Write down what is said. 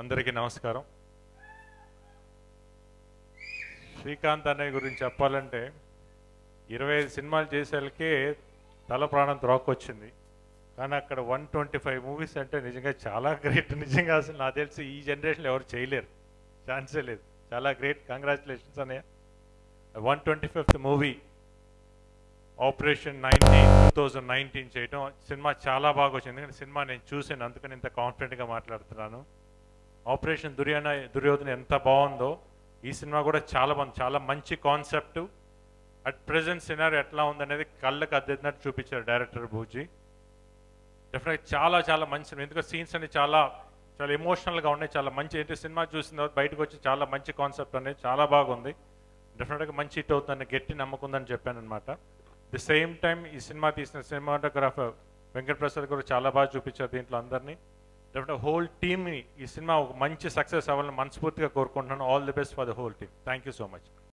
అందరికీ నమస్కారం శ్రీకాంత్ అన్నయ్య గురించి చెప్పాలంటే ఇరవై ఐదు సినిమాలు చేసేళ్ళకే తల ప్రాణం త్రోకొచ్చింది కానీ అక్కడ వన్ ట్వంటీ ఫైవ్ మూవీస్ అంటే నిజంగా చాలా గ్రేట్ నిజంగా అసలు నాకు తెలిసి ఈ జనరేషన్లో ఎవరు చేయలేరు ఛాన్సే లేదు చాలా గ్రేట్ కంగ్రాచులేషన్స్ అన్నయ్య one twenty fifth movie operation nineteen two thousand nineteen చేయడం సినిమా చాలా బాగా వచ్చింది ఎందుకంటే సినిమా నేను చూసాను అందుకని ఇంత కాన్ఫిడెంట్గా మాట్లాడుతున్నాను ఆపరేషన్ దుర్యోధన దుర్యోధన ఎంత బాగుందో ఈ సినిమా కూడా చాలా బాగుంది చాలా మంచి కాన్సెప్ట్ అట్ ప్రజెంట్ సినారీ ఎట్లా ఉందనేది కళ్ళకు అద్దెన్నట్టు చూపించారు డైరెక్టర్ భూజీ డెఫినెట్ చాలా చాలా మంచి సినిమా ఎందుకంటే సీన్స్ అన్ని చాలా చాలా ఎమోషనల్గా ఉన్నాయి చాలా మంచి ఏంటి సినిమా చూసిన తర్వాత బయటకు వచ్చి చాలా మంచి కాన్సెప్ట్ అనేది చాలా బాగుంది డెఫినెట్గా మంచి హిట్ అవుతుందని గట్టి నమ్మకం ఉందని చెప్పాను అనమాట ది సేమ్ టైం ఈ సినిమా తీసిన సినిమాటోగ్రాఫర్ వెంకట ప్రసాద్ కూడా చాలా బాగా చూపించారు దీంట్లో అందరినీ డెఫినెట్ హోల్ టీమ్ని ఈ సినిమా ఒక మంచి సక్సెస్ అవ్వాలని మనస్ఫూర్తిగా కోరుకుంటున్నాను all the best for the whole team thank you so much